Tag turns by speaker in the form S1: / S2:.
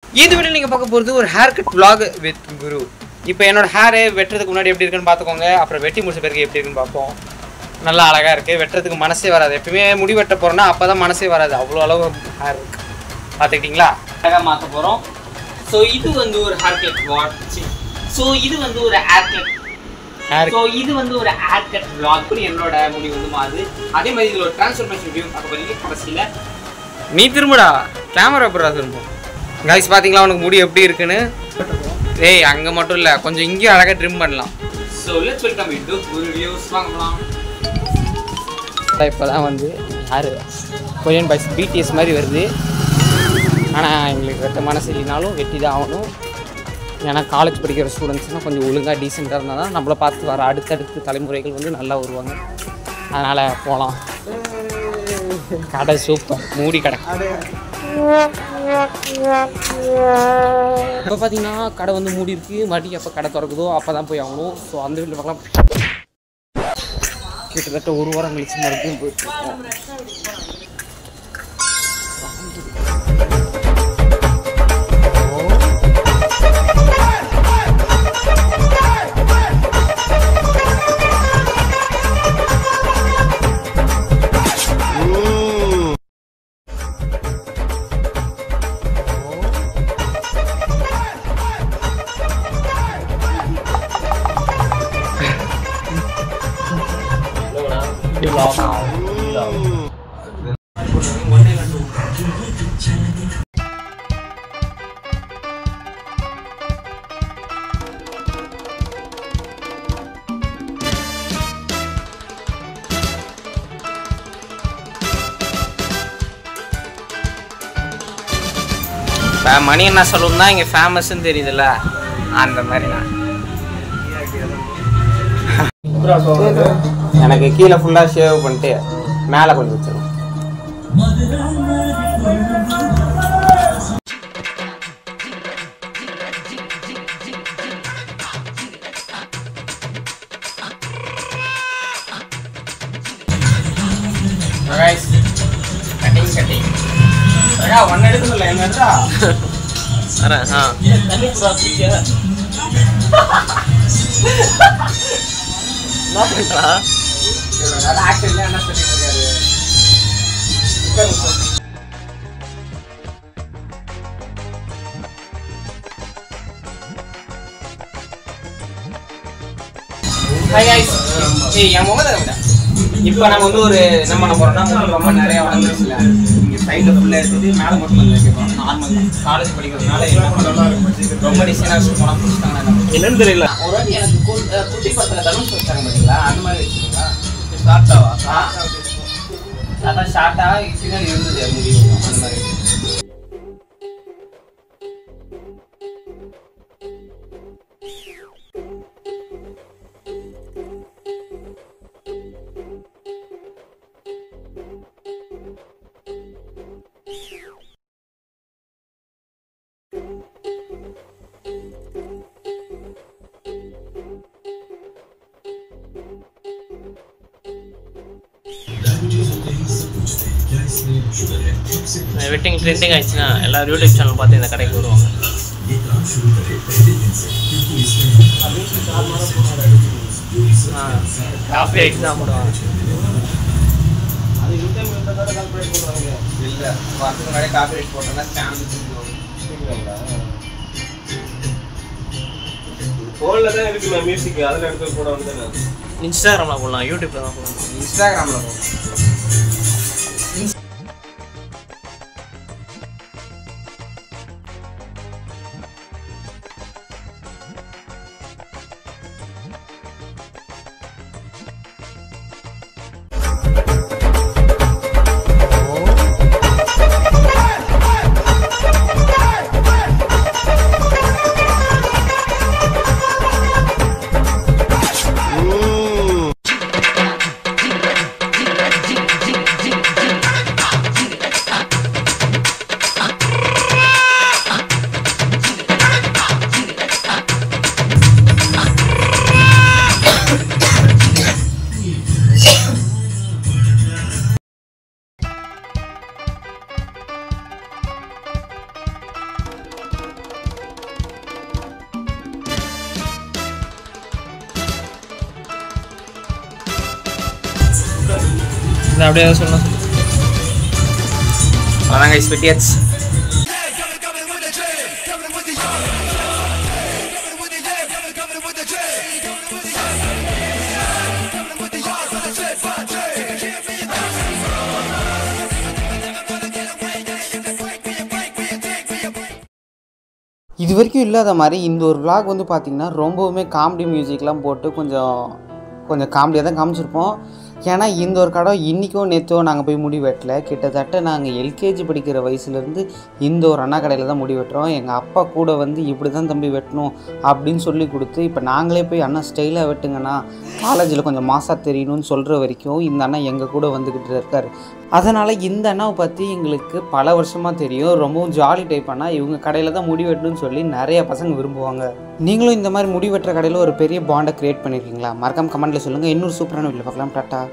S1: இது விட நீங்கள் பார்க்க போகிறது ஒரு hair cut vlog with Guru இப்போ என்னோட ஹேரு வெட்டுறதுக்கு முன்னாடி எப்படி இருக்குன்னு பார்த்துக்கோங்க அப்புறம் வெட்டி முடிச்ச பிறகு எப்படி இருக்குன்னு பார்ப்போம் நல்லா அழகாக இருக்குது வெட்டுறதுக்கு மனசே வராது எப்பயுமே முடி வெட்ட போகிறோன்னா அப்போ தான் மனசே வராது அவ்வளோ அளவு ஹேர் இருக்கு பார்த்துக்கிட்டிங்களா அழகாக மாற்ற போகிறோம் ஸோ இது வந்து ஒரு ஹேர் கட் வாட்ச் ஸோ இது வந்து ஒரு ஹேர் கட்
S2: Hair-
S1: ஸோ இது வந்து ஒரு ஹேர் கட் vlog கூட என்னோட முடி வந்து மாறுது அதே மாதிரி இதில் ஒரு டிரான்ஸ்ஃபர்மேஷன் வியூ பார்க்க போறீங்க கடைசியில் நீ திரும்புடா கேமரா எப்படா திரும்பும் கைஸ் பார்த்தீங்களா உனக்கு முடி எப்படி இருக்குன்னு ஏய் அங்கே மட்டும் இல்லை கொஞ்சம் இங்கேயும் அழகாக ட்ரிம் பண்ணலாம் so let's welcome in to Guru views வாங்கலாம் இப்போ தான் வந்து யார் கொரியன் பாய்ஸ் பிடிஎஸ் மாதிரி வருது ஆனால் எங்களுக்கு வெட்ட மனசு இல்லைனாலும் வெட்டி தான் ஆகணும் ஏன்னா காலேஜ் படிக்கிற ஸ்டூடெண்ட்ஸ்னால் கொஞ்சம் ஒழுங்காக டீசெண்டாக இருந்தால் தான் நம்மளை பார்த்து வர அடுத்தடுத்த தலைமுறைகள் வந்து நல்லா வருவாங்க அதனால் போகலாம் கடை சூப்பர் மூடி கடை இப்போ பார்த்தீங்கன்னா கடை வந்து மூடி இருக்கு மறுபடியும் எப்போ கடை திறக்குதோ அப்போ தான் போய் ஆகணும் ஸோ அந்த வீட்டில் பார்க்கலாம் கிட்டத்தட்ட ஒரு வாரம் கழிச்சு மறுபடியும் போயிட்டு இருக்கோம் இப்போ மணி என்ன சொல்லணும் தான் இங்கே ஃபேமஸ்ன்னு தெரியுதுல்ல அந்த மாதிரி நான் எனக்கு கீழே ஃபுல்லாக ஷேவ் பண்ணிட்டு மேலே கொஞ்சம் வச்சிடும் கட்டிங் கட்டிங் ஒன்னு எடுக்கல என்னடா
S2: வரேன் ஆ என்ன பண்ணுறா
S1: ஆக்சுவலி என்ன சொல்லிட்டு இருக்காரு Hi guys. ஏய் என் முகத்தை விட இப்போ நம்ம வந்து ஒரு என்ன பண்ண போறோம்னா முகம் ரொம்ப நிறைய வளர்ந்துருச்சுல இங்க சைடுல ஃபுல்லா எடுத்துட்டு மேல மட்டும் வந்து வைக்க போறோம் நார்மல் தான் காலேஜ் படிக்கிறதுனால என்ன பண்ணலாம் ரொம்ப டிசைனா போனா புடிச்சிட்டாங்க நம்ம
S2: என்னன்னு தெரியல
S1: ஒரு வாட்டி எனக்கு கு- அஹ் குட்டி படத்துல தனுஷ் வச்சாங்க பாத்தீங்களா அந்த மாதிரி வச்சுருங்களா ஷார்ட்டாவா அதான் ஷார்ட்டா பின்னாடி இருந்தது முடியும் அந்த மாதிரி
S2: வெட்டிங் ட்ரெண்டிங் ஆயிடுச்சுன்னா எல்லாரும் யூடியூப் சேனல் பார்த்து இந்த கடைக்கு வருவாங்க காஃபி ஆகிட்டு தான் போடுவாங்க
S1: அது யூடியூப் மெத்தடோட கால்குலேட் பண்ணுவாங்க இல்ல வரதுக்கு முன்னாடி கால்குலேட் போட்டோம்னா ஸ்கேன்
S3: ஃபோனில் தான் இருக்கு நான் மியூசிக் அதில் எடுத்து கூட வந்து
S2: இன்ஸ்டாகிராமில் போடலாம் யூடியூப்பில் தான் போடலாம்
S1: இன்ஸ்டாகிராம்ல போகும்
S2: இந்த அப்படியே சொல்லணும்
S1: அதான் கைஸ் வெட்டியாச்சு இது வரைக்கும் இல்லாத மாதிரி இந்த ஒரு vlog வந்து பார்த்திங்கன்னா ரொம்பவுமே காமெடி மியூசிக்லாம் போட்டு கொஞ்சம் கொஞ்சம் காமெடியாக தான் காமிச்சிருப்போம் ஏன்னா இந்த ஒரு கடை இன்றைக்கோ நேற்றோ நாங்கள் போய் முடி வெட்டல கிட்டத்தட்ட நாங்கள் எல்கேஜி படிக்கிற வயசுலேருந்து இந்த ஒரு அண்ணா கடையில் தான் முடி வெட்டுறோம் எங்கள் அப்பா கூட வந்து இப்படி தான் தம்பி வெட்டணும் அப்படின்னு சொல்லி கொடுத்து இப்போ நாங்களே போய் அண்ணா ஸ்டைலாக வெட்டுங்கண்ணா காலேஜில் கொஞ்சம் மாசாக தெரியணும்னு சொல்கிற வரைக்கும் இந்த அண்ணா எங்கள் கூட வந்துக்கிட்டு இருக்கார் அதனால் இந்த அண்ணாவை பற்றி எங்களுக்கு பல வருஷமாக தெரியும் ரொம்பவும் ஜாலி டைப் அண்ணா இவங்க கடையில் தான் முடி வெட்டணும்னு சொல்லி நிறைய பசங்க விரும்புவாங்க நீங்களும் இந்த மாதிரி முடி வெட்டுற கடையில் ஒரு பெரிய பாண்டை க்ரியேட் பண்ணியிருக்கீங்களா மறக்காம கமெண்ட்டில் சொல்லுங்கள் இன்னொரு சூப்பரான வீட்டில் பார்க்கலாம் டாட்டா